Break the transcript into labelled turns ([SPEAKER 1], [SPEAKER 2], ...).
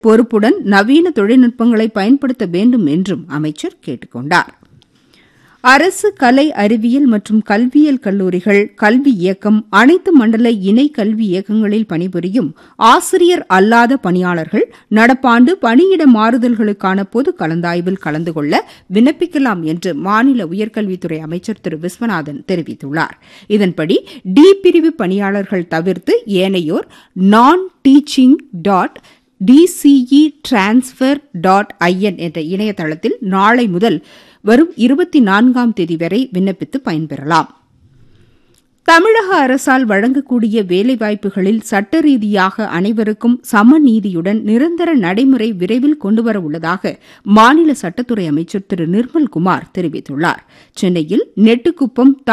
[SPEAKER 1] பொறுப்புடன் நவீன தொழில்நுட்பங்களை பயன்படுத்த வேண்டும் என்றும் அமைச்சர் கேட்டுக் கொண்டார் அரசு கலை அறிவியல் மற்றும் கல்வியியல் கல்லூரிகள் கல்வி இயக்கம் அனைத்து மண்டல இணை கல்வி இயக்கங்களில் பணிபுரியும் ஆசிரியர் அல்லாத பணியாளர்கள் நடப்பாண்டு பணியிட மாறுதல்களுக்கான பொது கலந்தாய்வில் கலந்து கொள்ள விண்ணப்பிக்கலாம் என்று மாநில உயர்கல்வித்துறை அமைச்சர் திரு விஸ்வநாதன் தெரிவித்துள்ளார் இதன்படி டி பிரிவு பணியாளர்கள் தவிர்த்து ஏனையோர் நான் teaching dot TCE transfer dot IN என்ற இணையதளத்தில் நாளை முதல் வரும் இருபத்தி நான்காம் தேதி வரை விண்ணப்பித்து பயன்பெறலாம் தமிழக அரசால் வழங்கக்கூடிய வேலைவாய்ப்புகளில் சட்ட ரீதியாக அனைவருக்கும் சமநீதியுடன் நிரந்தர நடைமுறை விரைவில் கொண்டுவர உள்ளதாக மாநில சட்டத்துறை அமைச்சர் திரு நிர்மல்குமார் தெரிவித்துள்ளார் சென்னையில் நெட்டுக்குப்பம்